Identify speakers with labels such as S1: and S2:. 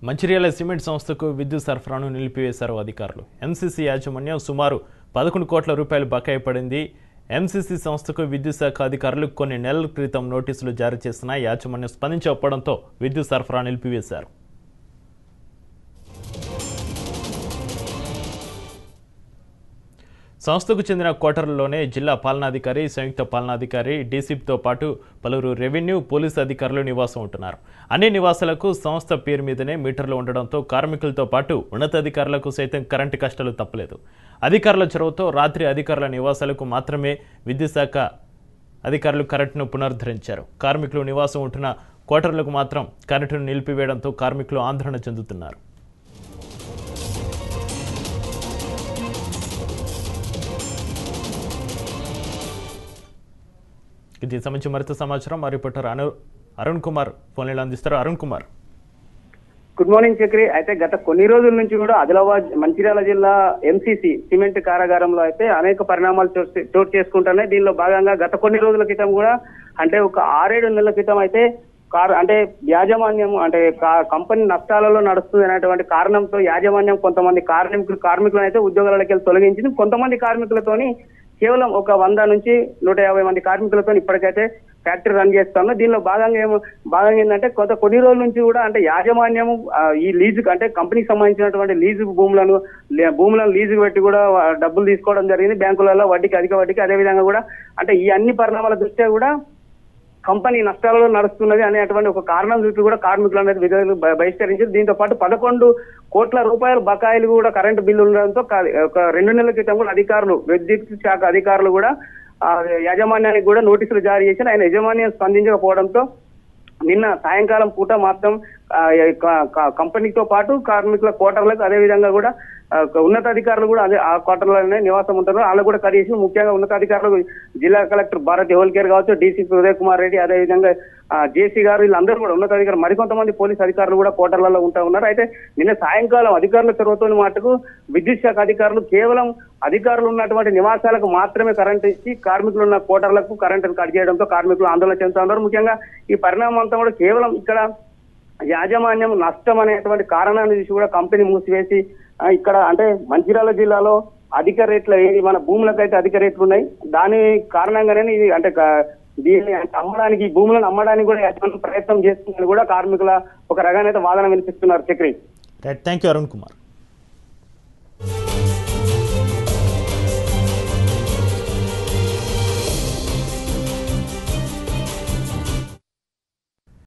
S1: Mancherial cement సంస్థకు విద్యుత్ సరఫరాను నిలిపివేశారు అధికారులు ఎంసీసీ యాజమాన్యం సుమారు పదకొండు కోట్ల రూపాయలు బకాయి పడింది ఎంసీసీ సంస్థకు విద్యుత్ శాఖ అధికారులు కొన్ని నెలల క్రితం నోటీసులు జారీ చేసిన యాజమాన్యం స్పందించకపోవడంతో విద్యుత్ సరఫరా నిలిపివేశారు సంస్థకు చెందిన క్వార్టర్లలోనే జిల్లా పాలనాధికారి సంయుక్త పాలనాధికారి డీసీపీతో పాటు పలువురు రెవెన్యూ పోలీసు అధికారులు నివాసం ఉంటున్నారు అన్ని నివాసాలకు సంస్థ పేరు మీదనే మీటర్లు ఉండడంతో కార్మికులతో పాటు ఉన్నతాధికారులకు సైతం కరెంటు కష్టాలు తప్పలేదు అధికారుల చొరవతో రాత్రి అధికారుల నివాసాలకు మాత్రమే విద్యుత్ శాఖ అధికారులు కరెంటును పునరుద్ధరించారు కార్మికులు నివాసం ఉంటున్న క్వార్టర్లకు మాత్రం కరెంటును నిలిపివేయడంతో కార్మికులు ఆందోళన చెందుతున్నారు ఇది సంబంధించి మరింత సమాచారం మా రిపోర్టర్ అను అరుణ్ కుమార్ ఫోన్లో అందిస్తారు అరుణ్ కుమార్
S2: గుడ్ మార్నింగ్ చక్రి అయితే గత కొన్ని రోజుల నుంచి కూడా ఆదిలాబాద్ మంచిర్యాల జిల్లా ఎంసీసీ సిమెంట్ కారాగారంలో అయితే అనేక పరిణామాలు చోటు చోటు చేసుకుంటున్నాయి దీనిలో భాగంగా గత కొన్ని రోజుల క్రితం కూడా అంటే ఒక ఆరేడు నెలల క్రితం అయితే కార్ అంటే యాజమాన్యం అంటే కా- కంపెనీ నష్టాలలో నడుస్తుంది అనేటువంటి కారణంతో యాజమాన్యం కొంతమంది కార్మికులు కార్మికులను అయితే ఉద్యోగాలకి వెళ్ళి తొలగించింది కొంతమంది కార్మికులతోని కేవలం ఒక వంద నుంచి నూట యాభై మంది కార్మికులతో ఇప్పటికైతే ఫ్యాక్టరీ రన్ చేస్తాము దీనిలో భాగంగా ఏమో భాగంగా ఏంటంటే కొంత కొన్ని రోజుల నుంచి కూడా అంటే యాజమాన్యం ఆ, ఈ లీజు అంటే కంపెనీకి సంబంధించినటువంటి లీజు భూములను లే- భూములను లీజు పెట్టి కూడా ఆ, డబ్బులు తీసుకోవడం జరిగింది బ్యాంకులలో వడ్డీకి అధిక వడ్డీకి అదే విధంగా కూడా అంటే ఈ అన్ని పరిణామాల దృష్ట్యా కూడా కంపెనీ నష్టాలలో నడుస్తున్నది అనేటువంటి ఒక కారణం చూపి కూడా కార్మికులు అనేది విధులు బ- బహిష్కరించారు దీంతో పాటు పదకొండు కోట్ల రూపాయల బకాయిలు కూడా కరెంటు బిల్లు ఉండడంతో కా- ఒక రెండు నెలల క్రితం కూడా అధికారులు విద్యుత్ శాఖ అధికారులు కూడా ఆ, యాజమాన్యానికి కూడా నోటీసులు జారీ చేశారు ఆయన యజమాన్యం స్పందించకపోవడంతో నిన్న సాయంకాలం పూట మాత్రం ఆ, క- క- కంపెనీతో పాటు కార్మికుల క్వార్టర్లకు అదే విధంగా కూడా ఆ, ఉన్నతాధికారులు కూడా అదే ఆ క్వార్టర్లోనే నివాసం ఉంటారు వాళ్ళు కూడా కడిగేసి ముఖ్యంగా ఉన్నతాధికారులు జిల్లా కలెక్టర్ భారత్ హోల్కేర్ కావచ్చు డీసీపీ ఉదయ్ కుమార్ రెడ్డి అదే విధంగా జేసీ గారు వీళ్ళందరూ కూడా ఉన్నతాధికారులు మరికొంతమంది పోలీస్ అధికారులు కూడా క్వార్టర్లలో ఉంటా ఉన్నారు అయితే నిన్న సాయంకాలం అధికారుల చొరవతో మటుకు విద్యుత్ శాఖ అధికారులు కేవలం అధికారులు ఉన్నటువంటి నివాసాలకు మాత్రమే కరెంట్ ఇచ్చి కార్మికులు ఉన్న క్వార్టర్లకు కరెంటు కట్ చేయడంతో కార్మికులు ఆందోళన చెందుతా ఉన్నారు ముఖ్యంగా ఈ పరిణామం అంతా కూడా కేవలం ఇక్కడ యాజమాన్యం నష్టం అనేటువంటి కారణాన్ని చూసి కూడా కంపెనీ మూసివేసి ఆ, ఇక్కడ అంటే మంచిర్యాల జిల్లాలో అధిక రేట్లు ఏది మన భూములకైతే అధిక రేట్లు ఉన్నాయి దాని కారణంగానే ఇది అంటే క- దీన్ని అంటే అమ్మడానికి ఈ భూములను అమ్మడానికి కూడా యాజమాన్యం ప్రయత్నం చేస్తుందని కూడా కార్మికుల ఒక రకానైతే వాదన వినిపిస్తున్నారు Chakri
S1: right thank you Arun Kumar